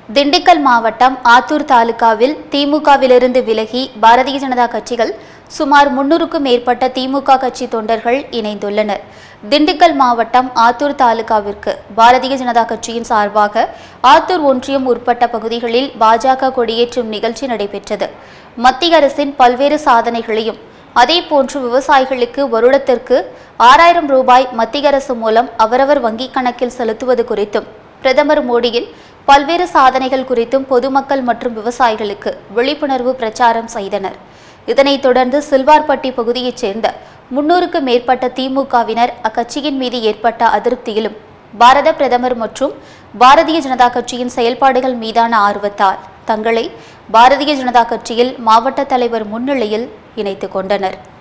திண்டுக்கல் மாவட்டம் ஆத்தூர் தாலுகாவில் திமுகவிலிருந்து விலகி பாரதிய ஜனதா கட்சிகள் சுமார் முன்னூறுக்கும் மேற்பட்ட திமுக கட்சி தொண்டர்கள் இணைந்துள்ளனர் திண்டுக்கல் மாவட்டம் ஆத்தூர் தாலுகாவிற்கு பாரதிய ஜனதா கட்சியின் சார்பாக ஆத்தூர் ஒன்றியம் உட்பட்ட பகுதிகளில் பாஜக கொடியேற்றும் நிகழ்ச்சி நடைபெற்றது மத்திய அரசின் பல்வேறு சாதனைகளையும் அதேபோன்று விவசாயிகளுக்கு வருடத்திற்கு ஆறாயிரம் ரூபாய் மத்திய அரசு மூலம் அவரவர் வங்கிக் கணக்கில் செலுத்துவது குறித்தும் பிரதமர் மோடியின் பல்வேறு சாதனைகள் குறித்தும் பொதுமக்கள் மற்றும் விவசாயிகளுக்கு விழிப்புணர்வு பிரச்சாரம் செய்தனர் இதனைத் தொடர்ந்து சில்வார்பட்டி பகுதியைச் சேர்ந்த முன்னூறுக்கும் மேற்பட்ட திமுகவினர் அக்கட்சியின் மீது ஏற்பட்ட அதிருப்தியிலும் பாரத பிரதமர் மற்றும் பாரதிய ஜனதா கட்சியின் செயல்பாடுகள் மீதான ஆர்வத்தால் தங்களை பாரதிய ஜனதா கட்சியில் மாவட்ட தலைவர் முன்னிலையில் இணைத்துக் கொண்டனர்